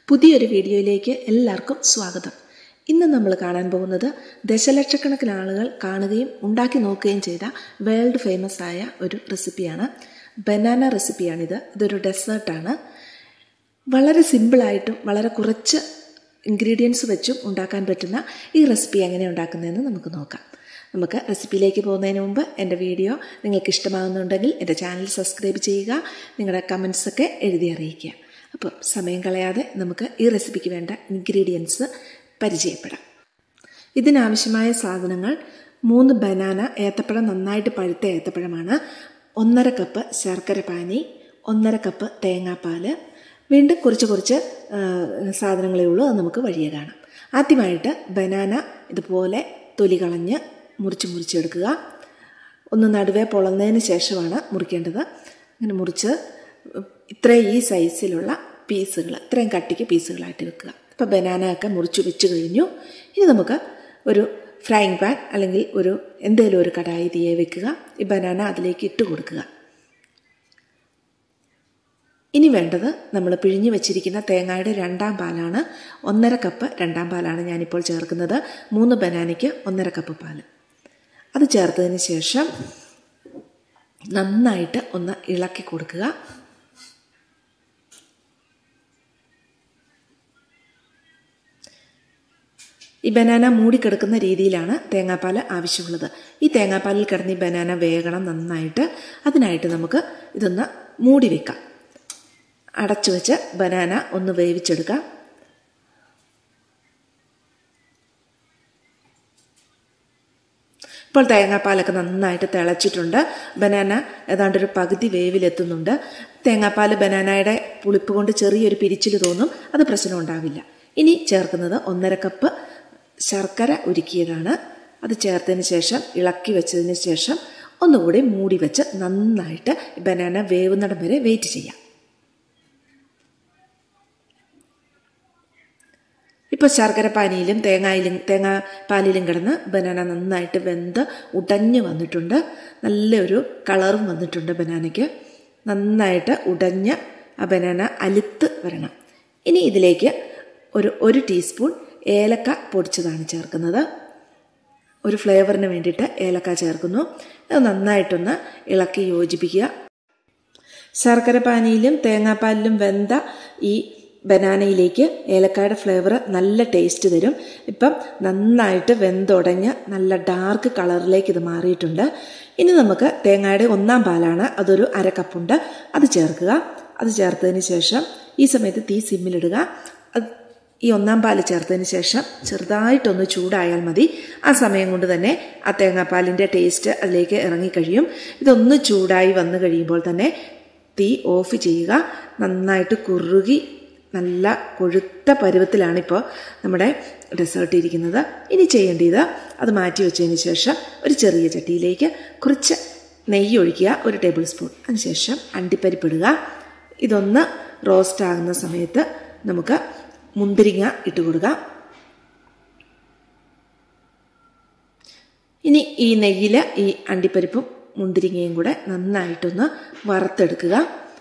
പുതിയൊരു വീഡിയോയിലേക്ക് എല്ലാവർക്കും സ്വാഗതം ഇന്ന് നമ്മൾ കാണാൻ പോകുന്നത് ദശലക്ഷക്കണക്കിന് ആളുകൾ കാണുകയും ഉണ്ടാക്കി നോക്കുകയും ചെയ്ത വേൾഡ് ഫേമസ് ആയ ഒരു റെസിപ്പിയാണ് ബനാന റെസിപ്പിയാണിത് ഇതൊരു ഡെസേർട്ടാണ് വളരെ സിമ്പിളായിട്ടും വളരെ കുറച്ച് ഇൻഗ്രീഡിയൻസ് വെച്ചും ഉണ്ടാക്കാൻ പറ്റുന്ന ഈ റെസിപ്പി എങ്ങനെ ഉണ്ടാക്കുന്നതെന്ന് നമുക്ക് നോക്കാം നമുക്ക് റെസിപ്പിയിലേക്ക് പോകുന്നതിന് മുമ്പ് എൻ്റെ വീഡിയോ നിങ്ങൾക്ക് ഇഷ്ടമാകുന്നുണ്ടെങ്കിൽ എൻ്റെ ചാനൽ സബ്സ്ക്രൈബ് ചെയ്യുക നിങ്ങളുടെ കമൻസൊക്കെ എഴുതി അറിയിക്കുക അപ്പോൾ സമയം കളയാതെ നമുക്ക് ഈ റെസിപ്പിക്ക് വേണ്ട ഇൻഗ്രീഡിയൻസ് പരിചയപ്പെടാം ഇതിനാവശ്യമായ സാധനങ്ങൾ മൂന്ന് ബനാന ഏത്തപ്പഴം നന്നായിട്ട് പഴുത്ത ഏത്തപ്പഴമാണ് ഒന്നര കപ്പ് ശർക്കര പാനി ഒന്നര കപ്പ് തേങ്ങാപ്പാൽ വീണ്ടും കുറച്ച് കുറച്ച് സാധനങ്ങളേ ഉള്ളൂ അത് നമുക്ക് വഴിയെ കാണാം ആദ്യമായിട്ട് ബനാന ഇതുപോലെ തൊലി കളഞ്ഞ് മുറിച്ച് മുറിച്ചെടുക്കുക ഒന്ന് നടുവേ പൊളന്നതിന് ശേഷമാണ് മുറിക്കേണ്ടത് അങ്ങനെ മുറിച്ച് ഇത്രയും ഈ സൈസിലുള്ള പീസുകൾ ഇത്രയും കട്ടിക്ക് പീസുകളായിട്ട് വെക്കുക ഇപ്പോൾ ബനാന ഒക്കെ മുറിച്ച് വെച്ച് കഴിഞ്ഞു ഇനി നമുക്ക് ഒരു ഫ്രൈങ് പാൻ അല്ലെങ്കിൽ ഒരു എന്തെങ്കിലും ഒരു കടായി തീയെ വെക്കുക ഈ ബനാന അതിലേക്ക് ഇട്ട് കൊടുക്കുക ഇനി വേണ്ടത് നമ്മൾ പിഴിഞ്ഞു വെച്ചിരിക്കുന്ന തേങ്ങയുടെ രണ്ടാം പാലാണ് ഒന്നര കപ്പ് രണ്ടാം പാലാണ് ഞാനിപ്പോൾ ചേർക്കുന്നത് മൂന്ന് ബനാനയ്ക്ക് ഒന്നര കപ്പ് പാൽ അത് ചേർത്തതിന് ശേഷം നന്നായിട്ട് ഒന്ന് ഇളക്കി കൊടുക്കുക ഈ ബനാന മൂടിക്കിടക്കുന്ന രീതിയിലാണ് തേങ്ങാപ്പാൽ ആവശ്യമുള്ളത് ഈ തേങ്ങാപ്പാലിൽ കിടന്ന് ഈ ബനാന വേകണം നന്നായിട്ട് അതിനായിട്ട് നമുക്ക് ഇതൊന്ന് മൂടി വെക്കാം അടച്ചു വെച്ച് ബനാന ഒന്ന് വേവിച്ചെടുക്കാം ഇപ്പോൾ തേങ്ങാപ്പാലൊക്കെ നന്നായിട്ട് തിളച്ചിട്ടുണ്ട് ബനാന ഏതാണ്ട് ഒരു പകുതി വേവിലെത്തുന്നുണ്ട് തേങ്ങാപ്പാൽ ബനാനയുടെ പുളിപ്പ് കൊണ്ട് ചെറിയൊരു പിരിച്ചിൽ തോന്നും അത് പ്രശ്നം ഉണ്ടാവില്ല ഇനി ചേർക്കുന്നത് ഒന്നര കപ്പ് ശർക്കര ഉരുക്കിയതാണ് അത് ചേർത്തതിന് ശേഷം ഇളക്കി വെച്ചതിന് ശേഷം ഒന്നുകൂടി മൂടി വെച്ച് നന്നായിട്ട് ബനാന വേവുന്നിടം വരെ വെയിറ്റ് ചെയ്യാം ഇപ്പോൾ ശർക്കര പാനിയിലും തേങ്ങായിലും തേങ്ങാ പാലിലും കിടന്ന് ബനാന നന്നായിട്ട് വെന്ത് ഉടഞ്ഞ് വന്നിട്ടുണ്ട് നല്ലൊരു കളറും വന്നിട്ടുണ്ട് ബനാനയ്ക്ക് നന്നായിട്ട് ഉടഞ്ഞ് ആ ബനാന അലുത്ത് വരണം ഇനി ഇതിലേക്ക് ഒരു ഒരു ടീസ്പൂൺ ഏലക്ക പൊടിച്ചതാണ് ചേർക്കുന്നത് ഒരു ഫ്ലേവറിന് വേണ്ടിയിട്ട് ഏലക്ക ചേർക്കുന്നു അത് നന്നായിട്ടൊന്ന് ഇളക്കി യോജിപ്പിക്കുക ശർക്കര പാനിയിലും തേങ്ങാപ്പാലിലും വെന്ത ഈ ബനാനയിലേക്ക് ഏലക്കായുടെ ഫ്ലേവർ നല്ല ടേസ്റ്റ് തരും ഇപ്പം നന്നായിട്ട് വെന്തുടഞ്ഞ് നല്ല ഡാർക്ക് കളറിലേക്ക് ഇത് മാറിയിട്ടുണ്ട് ഇനി നമുക്ക് തേങ്ങയുടെ ഒന്നാം പാലാണ് അതൊരു അര കപ്പുണ്ട് അത് ചേർക്കുക അത് ചേർത്തതിന് ശേഷം ഈ സമയത്ത് തീ സിമ്മിലിടുക അത് ഈ ഒന്നാം പാൽ ചേർത്തതിന് ശേഷം ചെറുതായിട്ടൊന്ന് ചൂടായാൽ മതി ആ സമയം കൊണ്ട് തന്നെ ആ തേങ്ങാപ്പാലിൻ്റെ ടേസ്റ്റ് അതിലേക്ക് ഇറങ്ങിക്കഴിയും ഇതൊന്ന് ചൂടായി വന്നു കഴിയുമ്പോൾ തന്നെ തീ ഓഫ് ചെയ്യുക നന്നായിട്ട് കുറുകി നല്ല കൊഴുത്ത പരുവത്തിലാണ് ഇപ്പോൾ നമ്മുടെ ഡെസേർട്ട് ഇരിക്കുന്നത് ഇനി ചെയ്യേണ്ടത് അത് മാറ്റി വെച്ചതിന് ശേഷം ഒരു ചെറിയ ചട്ടിയിലേക്ക് കുറച്ച് നെയ്യ് ഒഴിക്കുക ഒരു ടേബിൾ സ്പൂൺ അതിനുശേഷം അണ്ടിപ്പരിപ്പിടുക ഇതൊന്ന് റോസ്റ്റ് ആകുന്ന സമയത്ത് നമുക്ക് മുന്തിരിങ്ങ ഇട്ട് കൊടുക്കുക ഇനി ഈ നെയ്യിൽ ഈ അണ്ടിപ്പരിപ്പും മുന്തിരിങ്ങയും കൂടെ നന്നായിട്ടൊന്ന് വറുത്തെടുക്കുക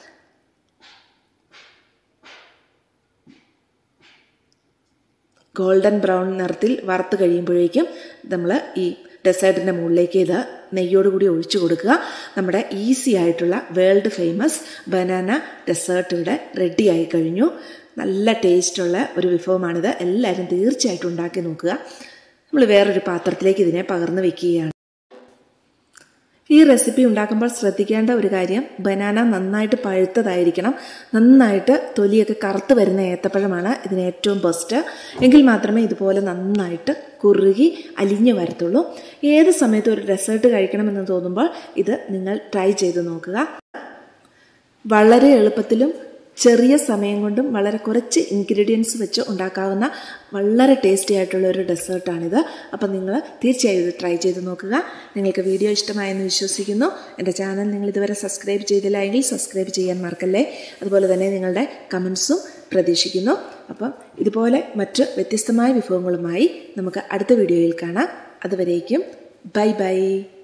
ഗോൾഡൻ ബ്രൗൺ നിറത്തിൽ വറുത്ത് കഴിയുമ്പോഴേക്കും നമ്മൾ ഈ ഡെസേർട്ടിൻ്റെ മുകളിലേക്ക് ഇത് നെയ്യോട് കൂടി ഒഴിച്ചു കൊടുക്കുക നമ്മുടെ ഈസി ആയിട്ടുള്ള വേൾഡ് ഫേമസ് ബനാന ഡെസേർട്ട് ഇവിടെ റെഡി ആയി കഴിഞ്ഞു നല്ല ടേസ്റ്റുള്ള ഒരു വിഭവമാണിത് എല്ലാവരും തീർച്ചയായിട്ടും ഉണ്ടാക്കി നോക്കുക നമ്മൾ വേറൊരു പാത്രത്തിലേക്ക് ഇതിനെ പകർന്നു വെക്കുകയാണ് ഈ റെസിപ്പി ഉണ്ടാക്കുമ്പോൾ ശ്രദ്ധിക്കേണ്ട ഒരു കാര്യം ബനാന നന്നായിട്ട് പഴുത്തതായിരിക്കണം നന്നായിട്ട് തൊലിയൊക്കെ കറുത്ത് വരുന്ന ഏത്തപ്പഴമാണ് ഇതിന് ഏറ്റവും ബെസ്റ്റ് എങ്കിൽ മാത്രമേ ഇതുപോലെ നന്നായിട്ട് കുറുകി അലിഞ്ഞു വരത്തുള്ളൂ ഏത് സമയത്തും ഒരു ഡെസേർട്ട് കഴിക്കണമെന്ന് തോന്നുമ്പോൾ ഇത് നിങ്ങൾ ട്രൈ ചെയ്ത് നോക്കുക വളരെ എളുപ്പത്തിലും ചെറിയ സമയം കൊണ്ടും വളരെ കുറച്ച് ഇൻഗ്രീഡിയൻസ് വെച്ച് ഉണ്ടാക്കാവുന്ന വളരെ ടേസ്റ്റി ആയിട്ടുള്ള ഒരു ഡെസേർട്ടാണിത് അപ്പം നിങ്ങൾ തീർച്ചയായും ഇത് ട്രൈ ചെയ്ത് നോക്കുക നിങ്ങൾക്ക് വീഡിയോ ഇഷ്ടമായെന്ന് വിശ്വസിക്കുന്നു എൻ്റെ ചാനൽ നിങ്ങൾ ഇതുവരെ സബ്സ്ക്രൈബ് ചെയ്തില്ല എങ്കിൽ സബ്സ്ക്രൈബ് ചെയ്യാൻ മറക്കല്ലേ അതുപോലെ തന്നെ നിങ്ങളുടെ കമൻസും പ്രതീക്ഷിക്കുന്നു അപ്പം ഇതുപോലെ മറ്റ് വ്യത്യസ്തമായ വിഭവങ്ങളുമായി നമുക്ക് അടുത്ത വീഡിയോയിൽ കാണാം അതുവരേക്കും ബൈ ബൈ